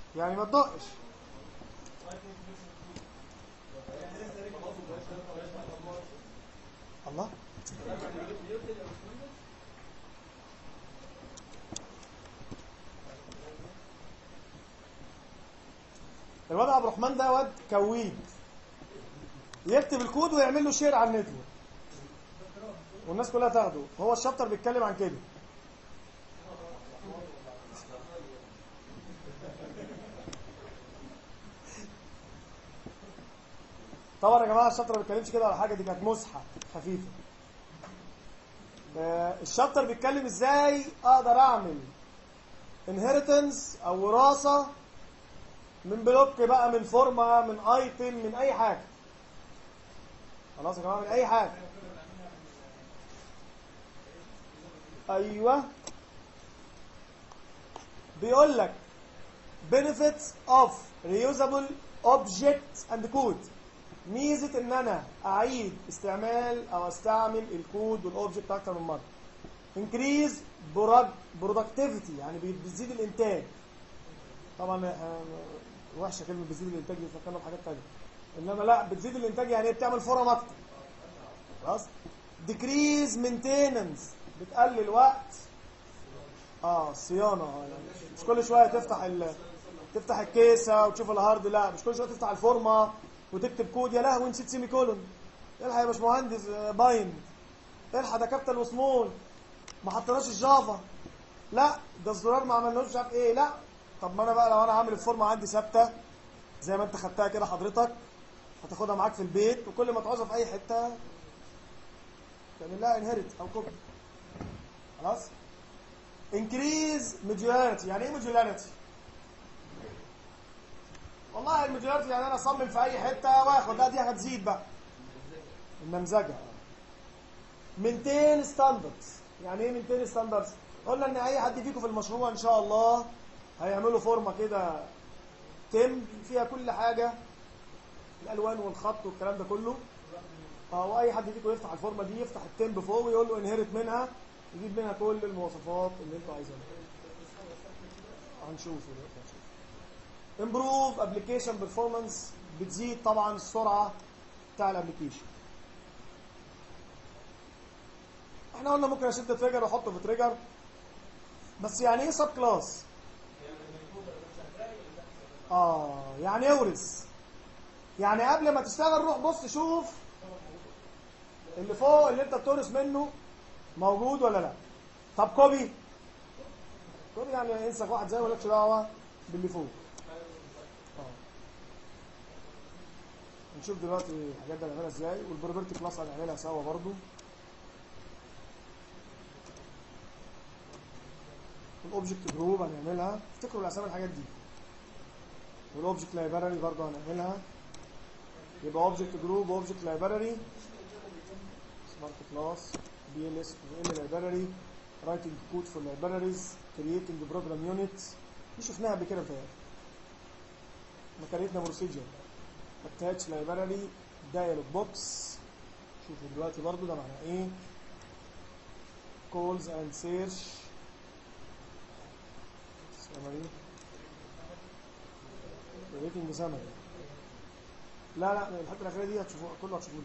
يعني ما تدقش الله الواد عبد الرحمن ده واد كويد يكتب الكود ويعمل له شير على النتورك والناس كلها تاخده هو الشابتر بيتكلم عن كده طبعا يا جماعه الشابتر ما بيتكلمش كده على حاجه دي كانت مسحه خفيفه آه، الشابتر بيتكلم ازاي اقدر اعمل انهيرتنس او وراثه من بلوك بقى من فورمه من ايتم من اي حاجه خلاص يا جماعه من اي حاجه ايوه بيقول لك benefits of reusable objects and code ميزه ان انا اعيد استعمال او استعمل الكود والاوبجكت اكتر من مره increase productivity يعني بتزيد الانتاج طبعا آه، وحشه كلمه بتزيد الانتاج دي فكرنا بحاجات ثانيه انما لا بتزيد الانتاج يعني ايه بتعمل فرم اكتر خلاص decrease maintenance بتقلل وقت اه صيانه آه، يعني مش كل شويه تفتح ال... تفتح الكيسه وتشوف الهارد لا مش كل شويه تفتح الفورمه وتكتب كود يا لهوي نسيت سيمي كولون الحق يا باشمهندس آه، بايند الحق ده كابيتال وسمول ما حطيناش الجافا لا ده الزرار ما عملناش مش عارف ايه لا طب ما انا بقى لو انا عامل الفورمه عندي ثابته زي ما انت خدتها كده حضرتك هتاخدها معاك في البيت وكل ما تعوزها في اي حته تعمل لها انهيرت او كوبي خلاص انكريز موديولاريتي يعني ايه موديولاريتي والله الموديولاريتي يعني انا اصمم في اي حته واخد لا دي هتزيد بقى النمذجه مينتين ستاندردز يعني ايه مينتين ستاندردز قلنا ان اي حد فيكم في المشروع ان شاء الله هيعملوا فورمه كده تم فيها كل حاجه الالوان والخط والكلام ده كله اه واي حد فيكم يفتح الفورمه دي يفتح التمب فوق ويقول له انهرت منها يجيب منها كل المواصفات اللي انتوا عايزينها هنشوف دلوقتي هنشوف امبروف ابلكيشن بيرفورمانس بتزيد طبعا السرعه بتاع الابلكيشن احنا قلنا ممكن اشد تريجر واحطه في تريجر بس يعني ايه سب كلاس اه يعني اورث يعني قبل ما تشتغل روح بص شوف اللي فوق اللي انت بتورث منه موجود ولا لا طب كوبي كوبي يعني انسى واحد زي مالكش دعوه باللي فوق اه نشوف دلوقتي الحاجات دي هنعملها ازاي والبروبرتي كلاس هنعملها سوا برضو والاوبجكت جروب هنعملها افتكروا الاسامي الحاجات دي والاوبجكت لايبراري برضو هنعملها يبقى اوبجكت جروب اوبجكت لايبراري سمارت كلاس بي ال اس ام لايبراري رايتنج كود فور لايبراريز كرييتنج بروجرام يونت دي شفناها قبل كده في ما كريتنا بروسيجر اتاتش لايبراري دايلوج بوكس شوفوا دلوقتي برضو ده معناه ايه كولز اند سيرش سمري ريتنج سمري لا لا الحته الاخيره دي هتشوفوها كله هتشوفوه ليه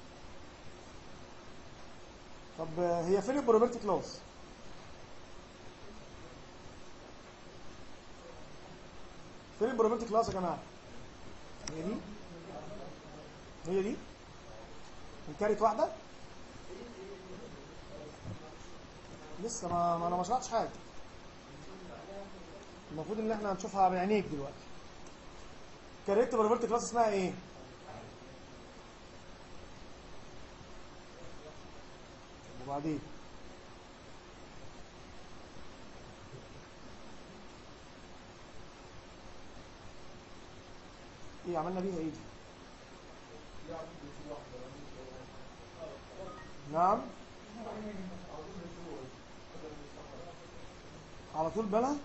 طب هي فين البروبرتي كلاس فين البروبرتي كلاس يا جماعه هي دي هي دي الكارت واحده لسه ما, ما انا ما شرحتش حاجه المفروض ان احنا هنشوفها بعينيك دلوقتي كاريت بروبرتي كلاس اسمها ايه وبعدين ايه عملنا بيها ايه دي نعم على طول بلا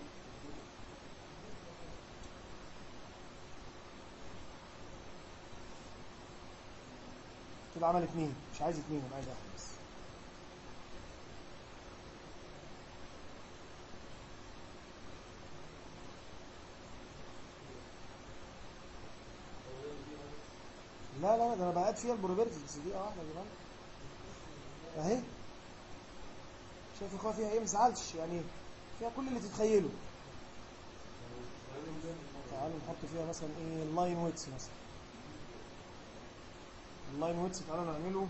كده عمل اتنين مش عايز اتنين انا عايز واحد بس لا لا لا ده انا بقعد فيها البروبرتيز بس دي اه واحده يا جماعه اهي شايف اخويا فيها ايه ما زعلش يعني فيها كل اللي تتخيله تعالوا نحط فيها مثلا ايه اللاين ويتس مثلا اللاين ويتس تعالوا نعمله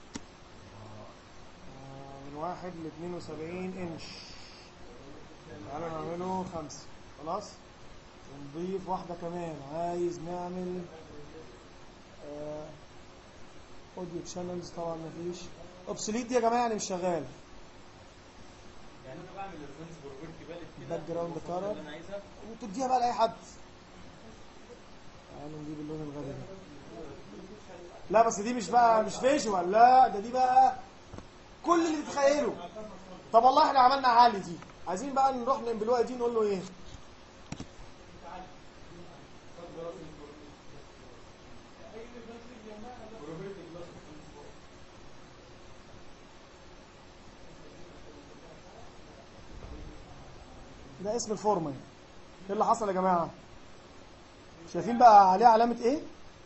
آه، من واحد ل 72 انش تعالوا نعمله خمسة خلاص ونضيف واحدة كمان عايز نعمل اوديو تشانلز طبعا مفيش اوبسوليت دي يا جماعة يعني مش شغال يعني انا بعمل الريفرنس بروبرتي بالك كده Background المفروض color. اللي انا عايزها وتديها بقى لأي حد تعالوا نجيب اللون الغبي ده لا بس دي مش بقى مش فيجوال لا ده دي بقى كل اللي تتخيله طب والله احنا عملنا عالي دي عايزين بقى نروح ننبلوها دي نقول له ايه ده اسم الفورمه يعني. ايه اللي حصل يا جماعه شايفين بقى عليها علامه ايه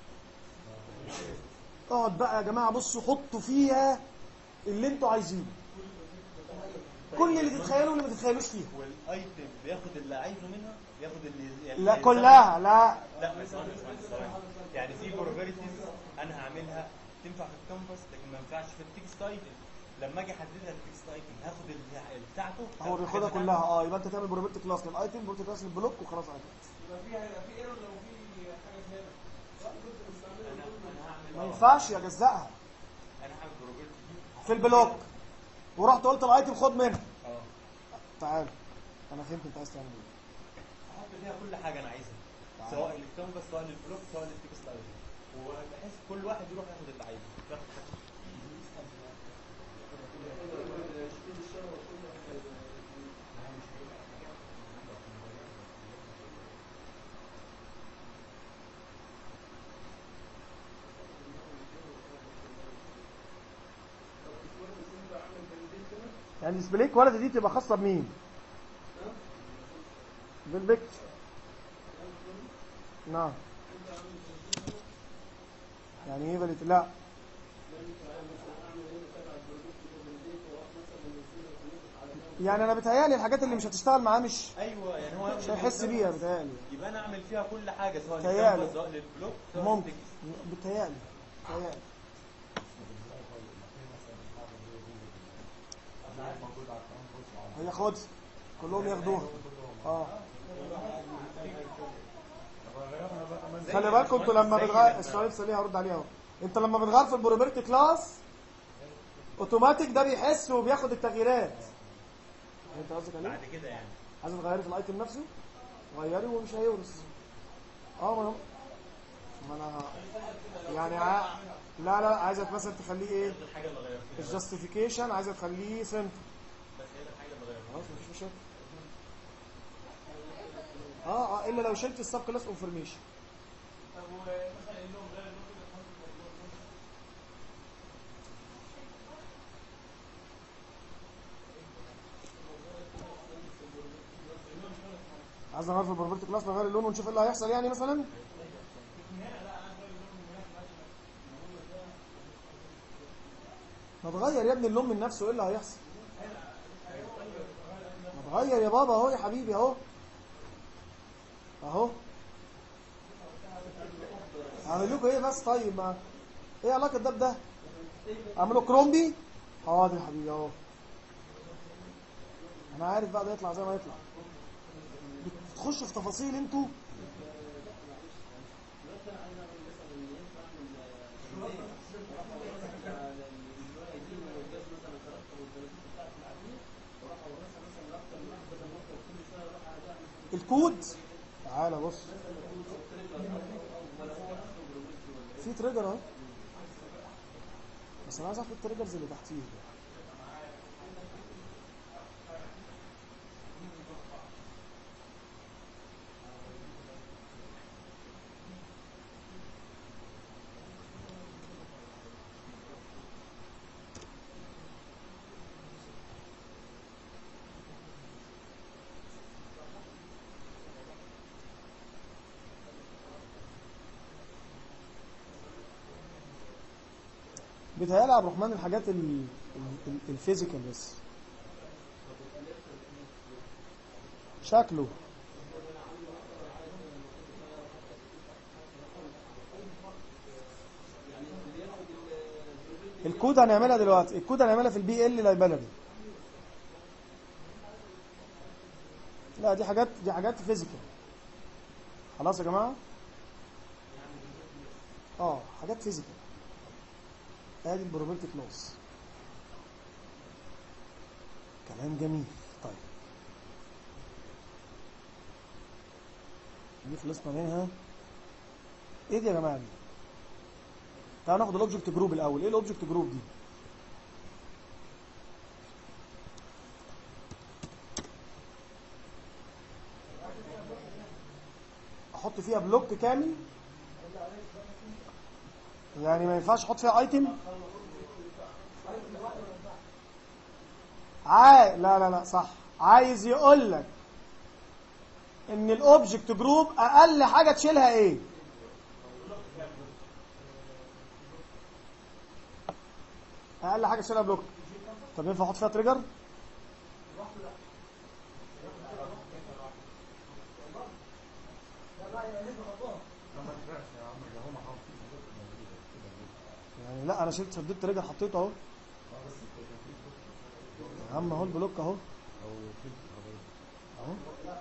اقعد بقى يا جماعه بصوا حطوا فيها اللي انتوا عايزينه كل اللي تتخيلوا واللي ما تتخيلوش فيها والايتم بياخد اللي عايزه منها ياخد اللي يعني لا اللي كلها لا لا بس ثواني ثواني ثواني يعني في بروبرتيز انا هعملها تنفع في الكامبس لكن ما ينفعش في التكست ايتم لما اجي احددها التكست ايتم هاخد اللي بتاعته هو بياخدها كلها اه يبقى انت تعمل بروبرت كلاس للايتم بروبرت كلاس للبلوك وخلاص على كده انا انا هعمل ما آه، ينفعش يجزأها انا هعمل بروبرتي دي في البلوك ورحت قلت الايتم خد منها اه تعال انا فهمت انت عايز تعمل ايه احط فيها كل حاجه انا عايزها سواء للكامبس سواء للبلوك سواء للتكست ايتم وبحيث كل واحد يروح ياخد اللي عايزه ياخد- يعني السبليك ولد دي تبقى خاصه بمين بالبيكتشر نعم يعني ايه بلت لا يعني انا بتهيالي الحاجات اللي مش هتشتغل معاه مش ايوه يعني هو مش هيحس بيها بتهيالي يبقى انا اعمل فيها كل حاجه سواء تهيألي. للكامبس سواء للبلوك سواء ممكن للتكست بتهيالي بتهيالي هي خد كلهم ياخدوها اه خلي بالكم انتوا لما بتغير السؤال لسه ليه هرد عليه اهو انت لما بتغير في البروبرتي كلاس اوتوماتيك ده بيحس وبياخد التغييرات انت قصدك عليه بعد كده يعني عايز تغيري في الايتم نفسه غيري ومش هيورث اه ما أنا- ما انا ه- يعني ع... لا لا عايزك مثلا تخليه ايه الحاجه اللي غيرتها الجاستيفيكيشن عايزه تخليه سنتر بس هي دي الحاجه اللي غيرتها خلاص مفيش مشاكل اه اه الا لو شلت السب كلاس انفورميشن عايز نغير في البروبرتي كلاس نغير اللون ونشوف ايه اللي هيحصل يعني مثلا ما تغير يا ابني اللون من نفسه ايه اللي هيحصل ما تغير يا بابا اهو يا حبيبي اهو اهو اعمل لكم ايه بس طيب ما ايه علاقه ده بده اعمله كرومبي حاضر يا حبيبي اهو انا عارف بقى ده يطلع زي ما يطلع بتخشوا في تفاصيل انتوا الكود تعالى بص في تريجر اهو بس انا عايز اعرف التريجرز اللي تحتيه بيتهيألي عبد الرحمن الحاجات ال- ال- ال- الفيزيكال بس شكله الكود هنعملها دلوقتي الكود هنعملها في البي ال لايبراري لا دي حاجات دي حاجات فيزيكال خلاص يا جماعه اه حاجات فيزيكال ادي البروبابيلتي كلوز كلام جميل طيب دي خلصنا منها ايه دي يا جماعه دي تعالوا ناخد الاوبجكت جروب الاول ايه الاوبجكت جروب دي احط فيها بلوك كامل يعني ما ينفعش احط فيها ايتم عاي... لا لا لا صح عايز يقول لك ان الاوبجكت جروب اقل حاجه تشيلها ايه اقل حاجه تشيلها بلوك طب ينفع احط فيها تريجر يعني لا انا شلت شديت تريجر حطيته اهو يا عم اهو البلوك اهو اهو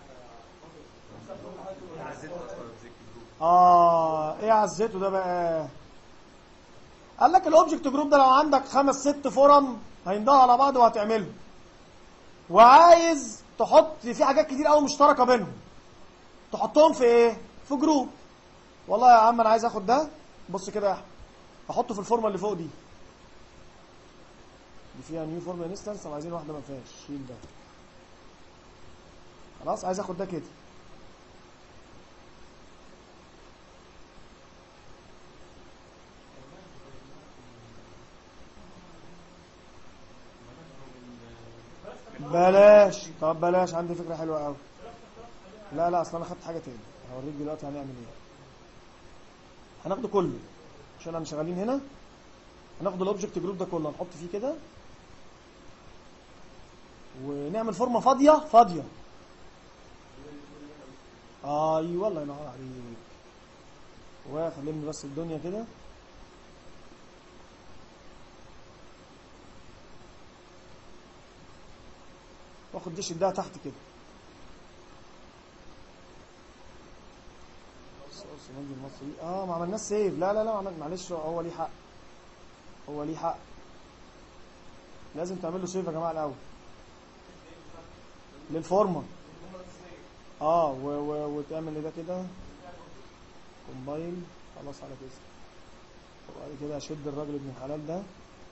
اه ايه عزيته ده بقى قال لك الاوبجكت جروب ده لو عندك خمس ست فرم هيندهوا على بعض وهتعمله وعايز تحط في حاجات كتير قوي مشتركه بينهم تحطهم في ايه في جروب والله يا عم انا عايز اخد ده بص كده يا احمد احطه في الفورمه اللي فوق دي دي فيها نيو فورم انستنس طب عايزين واحده ما فيهاش شيل ده خلاص عايز اخد ده كده بلاش طب بلاش عندي فكره حلوه قوي لا لا اصل انا خدت حاجه تاني هوريك دلوقتي هنعمل ايه هناخده كله عشان احنا شغالين هنا هناخد الاوبجكت جروب ده كله هنحط فيه كده ونعمل فورمه فاضيه فاضيه ايوه الله ينور عليك وخليني بس الدنيا كده واخد ديش ده تحت كده الصوص المنجي المصري اه ما عملناش سيف لا لا لا ما عمل- معلش هو ليه حق هو ليه حق لازم تعمل له سيف يا جماعه الاول للفورمه اه و و وتعمل ده كده كومبايل خلاص على كده وبعد كده اشد الراجل ابن الحلال ده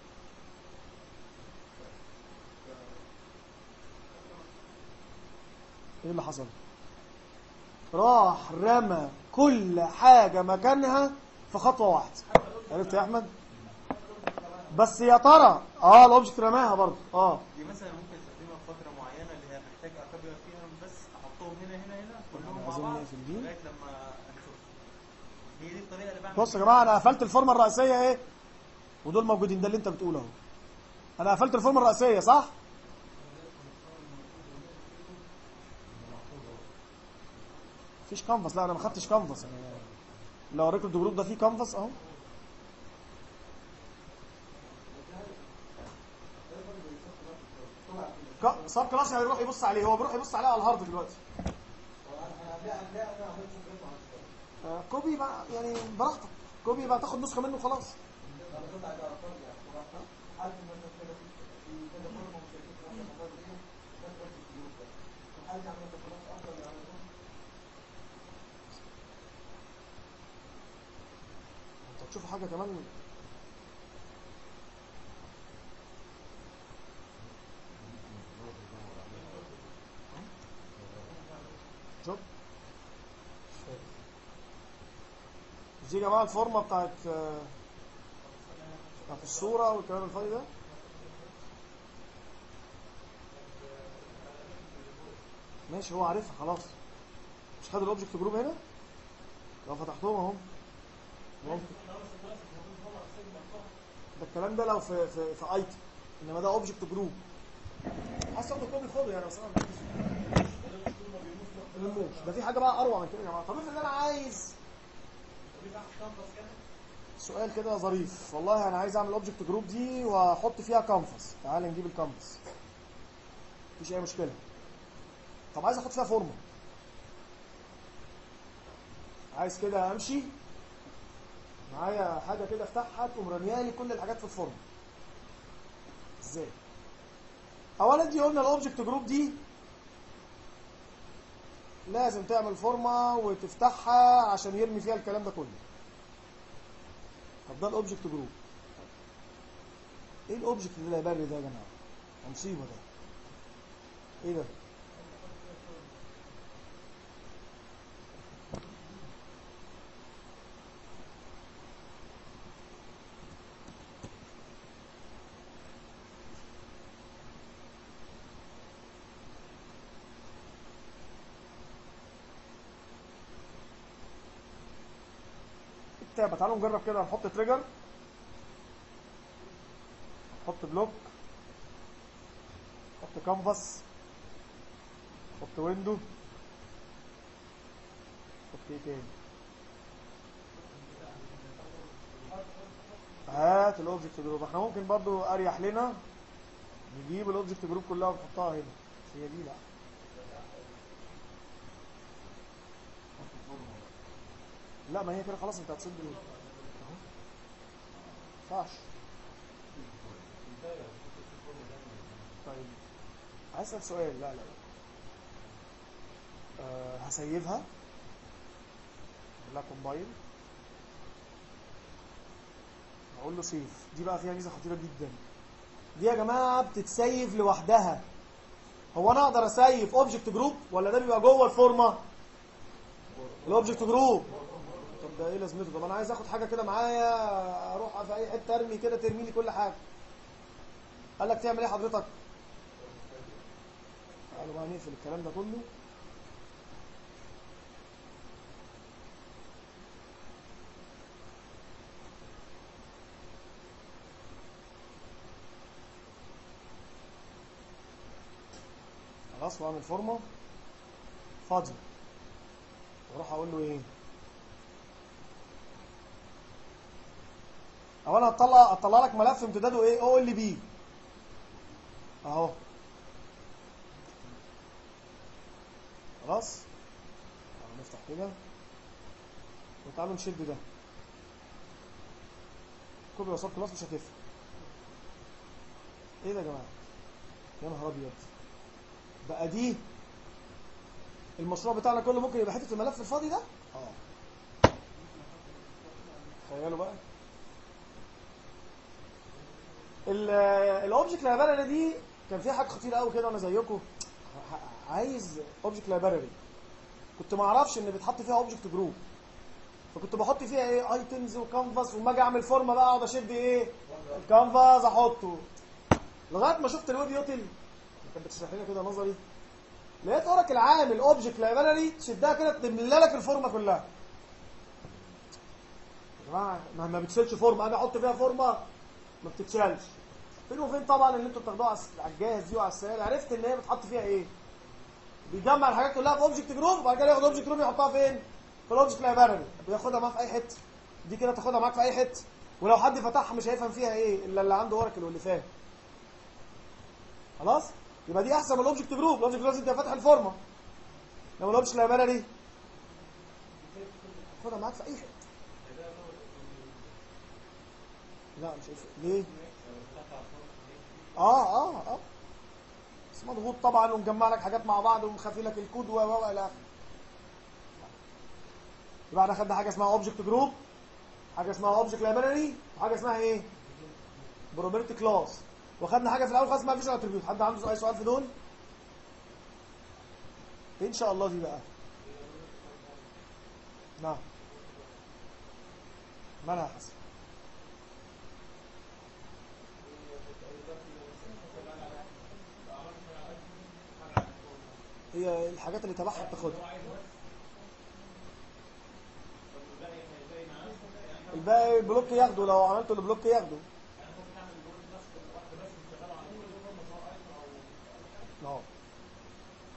ايه اللي حصل راح رمى كل حاجة مكانها في خطوة واحدة عرفت يا احمد بس يا ترى اه الاوبجكت رماها برضه اه دي مثلا ممكن استخدمها في فتره معينه اللي هي محتاج اكبر فيها بس احطهم هنا هنا هنا كلهم مع عايزين بعض نقفل دي. لغايه لما نشوف هي دي الطريقه اللي بعمل بص يا جماعة انا قفلت الفورمة الرئيسية ايه ودول موجودين ده اللي انت بتقوله اهو انا قفلت الفورمة الرئيسية صح مفيش كانفاس لا انا ما خدتش كانفاس انا لو اوريكم الجروب ده فيه كانفاس اهو ك- سب كلاس هيروح يبص عليه هو بيروح يبص عليه على الهارد دلوقتي آه، كوبي بقى يعني براحتك كوبي بقى تاخد نسخه منه خلاص انت تشوفوا حاجه كمان شوف دي يا جماعه الفورمه بتاعت آه، بتاعت الصوره والكلام الفاضي ده ماشي هو عارفها خلاص مش خد الاوبجكت جروب هنا لو فتحتهم اهو ممكن ده الكلام ده لو في في في ايتم انما ده اوبجكت جروب عايز تاخد كوبي خده يعني بس انا الموش ده في حاجه بقى اروع من كده يا جماعه طب افرض انا عايز سؤال كده ظريف والله انا عايز اعمل اوبجكت جروب دي واحط فيها كانفاس تعال نجيب الكانفاس مفيش اي مشكله طب عايز احط فيها فورمه عايز كده امشي معايا حاجه كده افتحها تقوم رميالي كل الحاجات في الفورمه ازاي اولا دي قلنا الاوبجكت جروب دي لازم تعمل فورمه وتفتحها عشان يرمي فيها الكلام ده كله طب ده الاوبجكت جروب ايه الاوبجكت اللي يبري ده يا جماعه ده مصيبه ده ايه ده التابة تعالوا نجرب كده نحط تريجر نحط بلوك نحط كانفاس نحط ويندو نحط ايه تاني هات الاوبجكت جروب احنا ممكن برضو اريح لنا نجيب الاوبجكت جروب كلها ونحطها هنا بس هي دي لا لا ما هي كده خلاص انت هتصد ال- اهو ما ينفعش طيب عايز اسال سؤال لا لا لا أه هسيبها لا كومبايل اقول له سيف دي بقى فيها ميزه خطيره جدا دي يا جماعه بتتسيف لوحدها هو انا اقدر اسيف اوبجكت جروب ولا ده بيبقى جوه الفورمه الاوبجكت جروب طب ده ايه لازمته طب انا عايز اخد حاجه كده معايا اروح في اي حته ارمي كده ترمي لي كل حاجه قال لك تعمل ايه حضرتك تعالوا بقى نقفل الكلام ده كله خلاص واعمل فورمه فاضيه واروح اقول له ايه اولا هتطلع هتطلع لك ملف امتداده ايه او ال بي اهو خلاص تعالوا نفتح كده وتعالوا نشد ده كوبي وسط كلاس مش هتفرق ايه ده يا جماعه يا نهار ابيض بقى دي المشروع بتاعنا كله ممكن يبقى حته الملف الفاضي ده اه تخيلوا بقى الاوبجكت لايبراري دي كان فيها حاجه خطيره قوي كده وانا زيكم ع- عايز اوبجكت لايبراري كنت ما اعرفش ان بيتحط فيها اوبجكت جروب فكنت بحط فيها ايه ايتمز وكانفاس وما اجي اعمل فورمه بقى اقعد اشد ايه الكانفاس احطه لغايه ما شفت الويب يوتل اللي كانت بتشرح لنا كده نظري لقيت اوراكل عامل اوبجكت لايبراري تشدها كده تملى لك الفورمه كلها يا جماعه ما ما بتشيلش فورمه انا احط فيها فورمه ما بتتشالش فين وفين طبعا اللي انتوا بتاخدوها على الس- على الجاهز دي وعلى السريع عرفت ان هي بتحط فيها ايه بيجمع الحاجات كلها في اوبجكت جروب وبعد كده ياخد اوبجكت جروب يحطها فين في الاوبجكت لايبراري وياخدها معاه في اي حته دي كده تاخدها معاك في اي حته ولو حد فتحها مش هيفهم فيها ايه الا اللي عنده اوراكل واللي فاهم خلاص يبقى دي احسن من الاوبجكت جروب الاوبجكت جروب انت فاتح الفورمه لما الاوبجكت لايبراري خدها معاك في اي حته لا مش هيفرق ليه اه اه اه بس مضغوط طبعا ومجمع لك حاجات مع بعض ومخفي لك الكود و و الى اخره يبقى احنا خدنا حاجه اسمها اوبجكت جروب حاجه اسمها اوبجكت لايبراري وحاجه اسمها ايه بروبرتي كلاس وخدنا حاجه في الاول خالص اسمها فيجوال اتريبيوت حد عنده اي سؤال في دول ان شاء الله دي بقى نعم مالها يا حسن هي الحاجات اللي تبعها بتاخدها الباقي البلوك ياخده لو عملته البلوك ياخده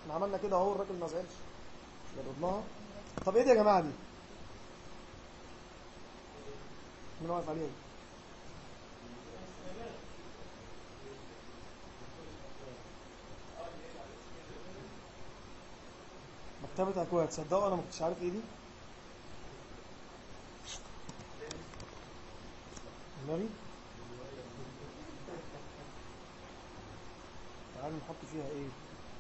احنا عملنا كده اهو الراجل ما زعلش جربناها طب ايه دي يا جماعه دي مين واقف عليها دي؟ مكتبة أكواد تصدقوا أنا ما كنتش عارف إيه دي؟ النبي تعالوا نحط فيها إيه؟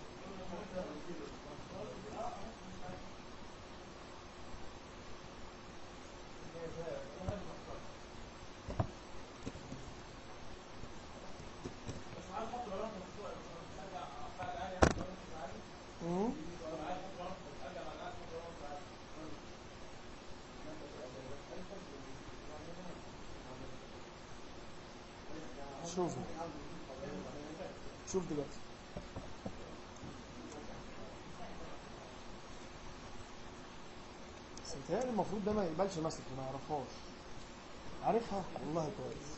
مم. شوف شوف دلوقتي بس متهيألي المفروض ده ما يقبلش مسك ما يعرفهاش عارفها والله كويس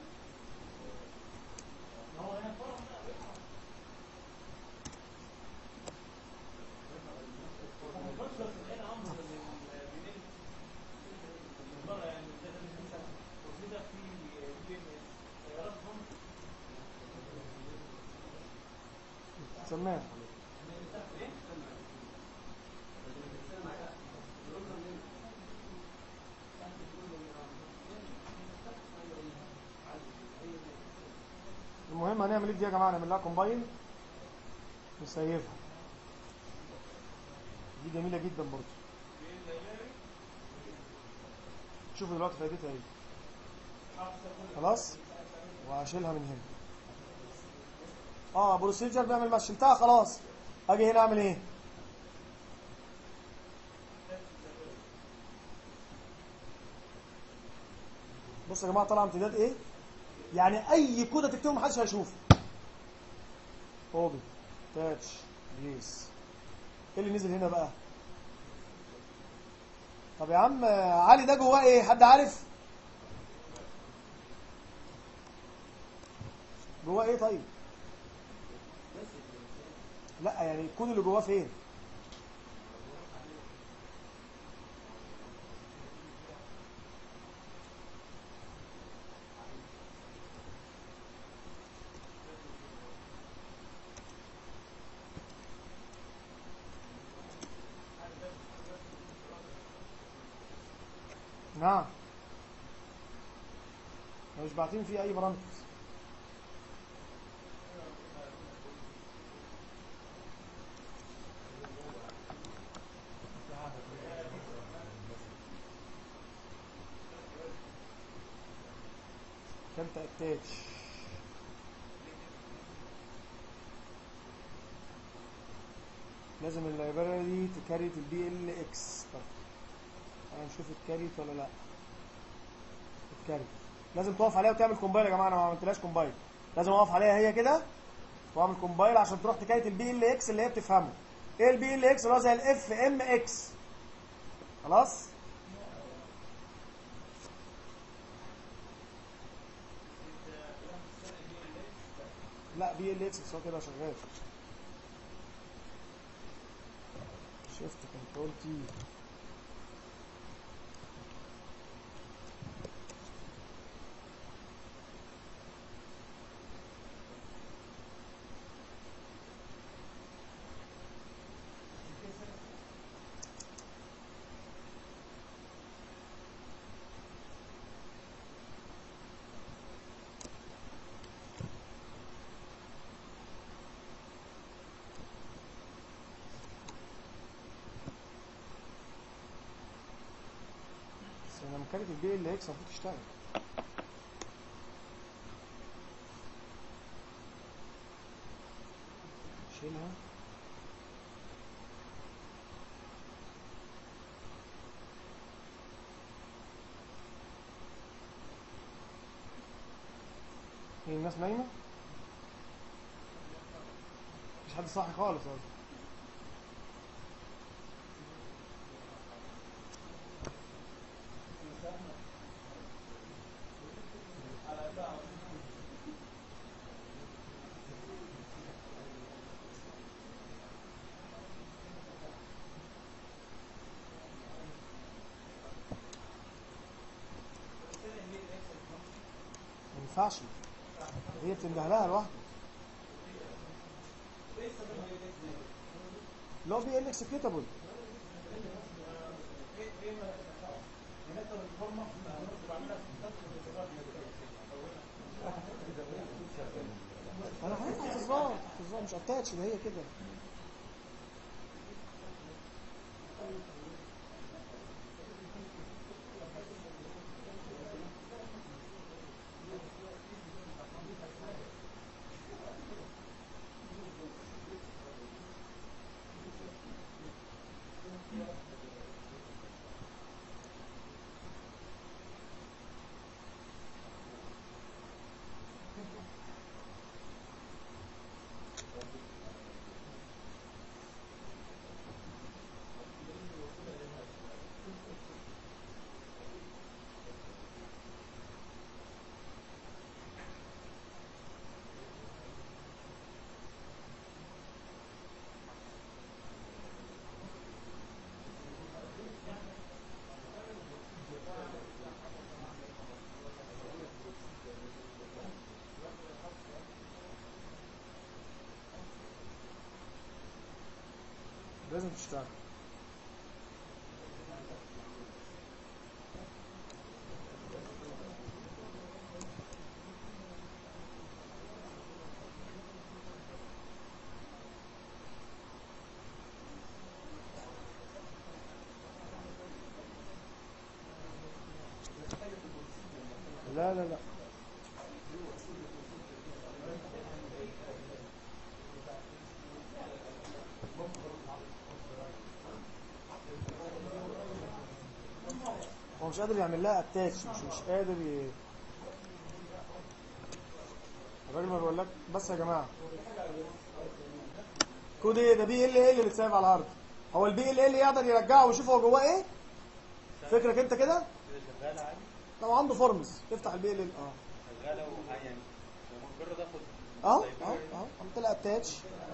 سماها المهم هنعمل ايه دي يا جماعه نعمل لها كومباين نسيفها دي جميله جدا برضه شوفوا دلوقتي فايدتها ايه خلاص وهشيلها من هنا اه بروسيجر بيعمل ما شلتها خلاص اجي هنا اعمل ايه بصوا يا جماعه طلع امتداد ايه يعني اي كود هتكتبه محدش هيشوفه اوبن تاتش بليس ايه اللي نزل هنا بقى طب يا عم علي ده جواه ايه حد عارف جواه ايه طيب لا يعني الكود اللي جواه فين نعم مش باعتين فيه اي برامج كانت اتاتش لازم اللايبراري دي تكريت البي ال اكس طب انا نشوف اتكريت ولا لا اتكريت لازم تقف عليها وتعمل كومبايل يا جماعه انا ما عملتلهاش كومبايل لازم اقف عليها هي كده واعمل كومبايل عشان تروح تكريت البي ال اكس اللي هي بتفهمه ايه البي ال اكس اللي هو زي الاف ام اكس خلاص لا بي ال اكس بس هو كده شغال شيفت كنترول تي بس لما كانت البي ال اكس المفروض تشتغل شيلها هي الناس نايمة؟ مفيش حد صاحي خالص أصلا ينفعش هي بتنده لها لوحده لو بي ال اكسكيوتابل انا عارف اعتذار اعتذار مش اتاتش ده هي كده لازم تشتغل لا لا لا هو مش قادر يعمل لها اتاتش مش مش قادر ي... الراجل ما بيقول لك بس يا جماعه كود ايه ده بي ال ال اللي اتسايب على الهارد هو البي ال ال يقدر يرجعه ويشوف هو جواه ايه فكرك انت كده كده شغاله عادي لو عنده فورمز افتح البي ال ال اه شغاله وح- يعني مجرد اخد اهو اهو اهو عملت لها اتاتش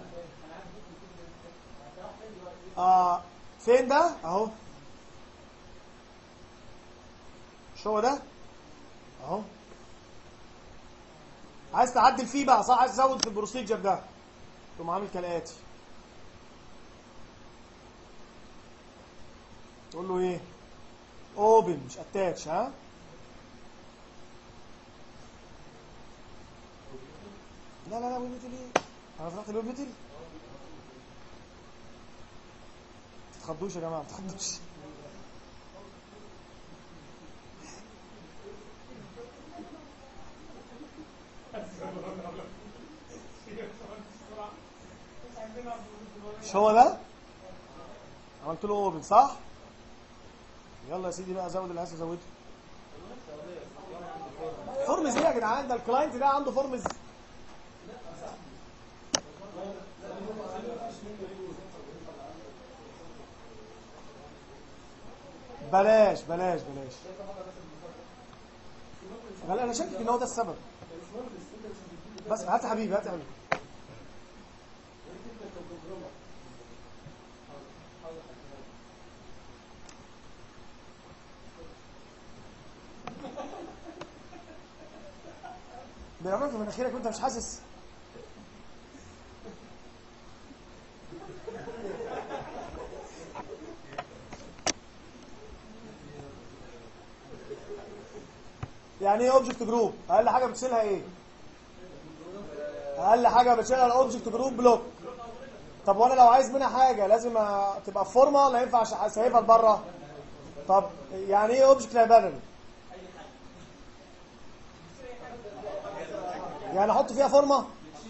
اه فين ده اهو مش هو ده اهو عايز تعدل فيه بقى صح عايز تزود في البروسيجر ده تقوم عامل كالاتي تقول له ايه اوبن مش اتاتش ها لا لا لا ويب يوتيل ايه انا فتحت الويب يوتيل تتخضوش يا جماعه ما تتخضوش مش هو ده عملت له اوبن صح يلا يا سيدي بقى زود اللي عايز ازوده فورمز ايه يا جدعان ده الكلاينت ده عنده فورمز بلاش بلاش بلاش لا انا شاكك ان هو ده السبب بس هات يا حبيبي هات يا حبيبي بيعملك في مناخيرك وانت مش حاسس يعني ايه اوبجكت جروب اقل حاجه بتشيلها ايه اقل حاجه بتشيلها الاوبجكت جروب بلوك طب وانا لو عايز منها حاجه لازم أ- تبقى في فورمه ولا ينفع أش- اسيبها لبره طب يعني ايه اوبجكت لايبراري يعني احط فيها فورمه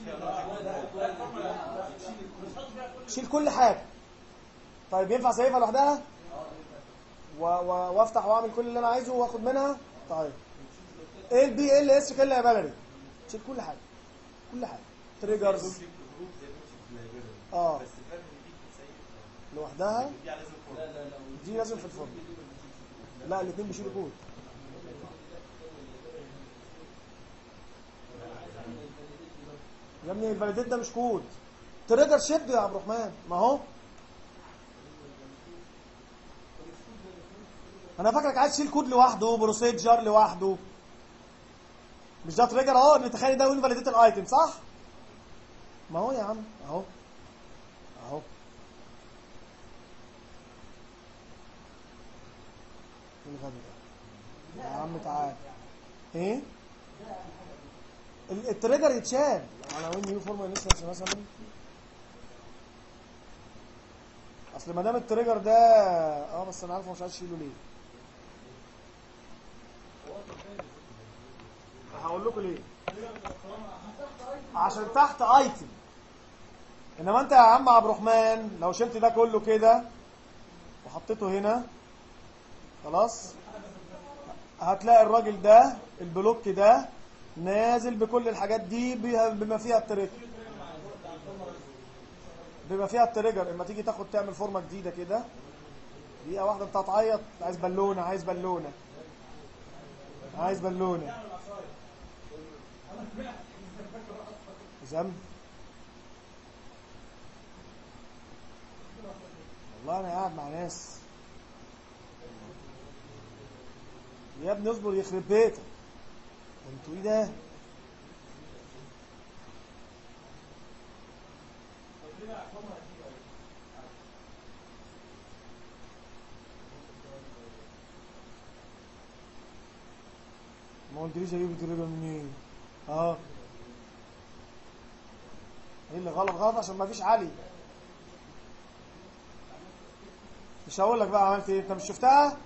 شيل كل حاجه طيب ينفع اسيبها لوحدها و- و- وافتح واعمل كل اللي انا عايزه واخد منها طيب ايه البي ال اس كده يا بلدي شيل كل حاجه كل حاجه تريجرز جروب زي اوبجكت لايبراري اه بس الفرق ان دي بتسيب لوحدها دي لازم فورم دي لازم في الفورم لا الاثنين بيشيلوا كود يا ابني الفاليديت ده مش كود تريجر شد يا عبد الرحمن ما هو انا فاكرك عايز تشيل كود لوحده بروسيجر لوحده مش ده تريجر اهو ان تخيل ده انفاليديت الايتم صح ما هو يا عم اهو اهو إيه الغبي ده يا عم تعال ايه ال- التريجر يتشال انا وين نيو فورمال انستنس مثلا اصل ما دام التريجر ده اه بس انا عارف هو مش عايز يشيله ليه هقول لكم ليه عشان تحت ايتم انما انت يا عم عبد الرحمن لو شلت ده كله كده وحطيته هنا خلاص هتلاقي الراجل ده البلوك ده نازل بكل الحاجات دي بها- بما فيها التريجر بما فيها التريجر اما تيجي تاخد تعمل فورمه جديده كده دقيقه واحده انت هتعيط عايز بالونه عايز بالونه عايز بالونه ذنب والله انا قاعد مع ناس يا ابني اصبر يخرب بيتك انتوا ايه ده ما قلتليش اجيب التريجر منين اه ايه اللي غلط غلط عشان ما فيش علي مش هقول لك بقى عملت ايه انت مش شفتها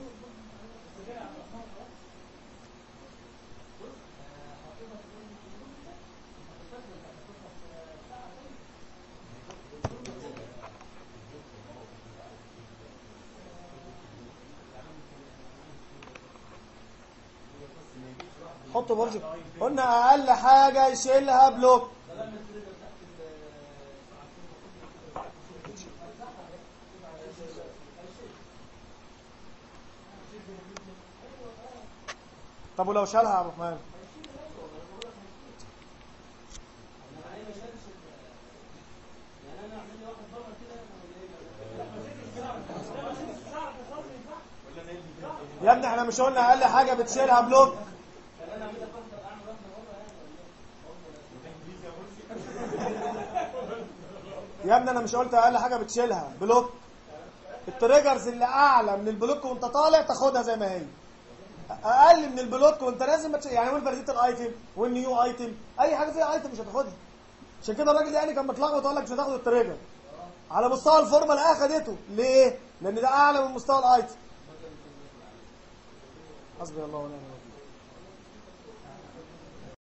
حطوا برج قلنا اقل حاجه يشيلها بلوك طب ولو شالها يا عبد الرحمن يا ابني احنا مش قلنا اقل حاجه بتشيلها بلوك يا ابني انا مش قلت اقل حاجه بتشيلها بلوك التريجرز اللي اعلى من البلوك وانت طالع تاخدها زي ما هي اقل من البلوك وانت نازل ما تش- يعني والفاليديت الايتم والنيو ايتم اي حاجه فيها ايتم مش هتاخدها عشان كده الراجل يعني كان متلخبط وقال لك مش هتاخد التريجر على مستوى الفورمه لا اخدته ليه؟ لان ده اعلى من مستوى الايتم حسبي الله ونعم الوكيل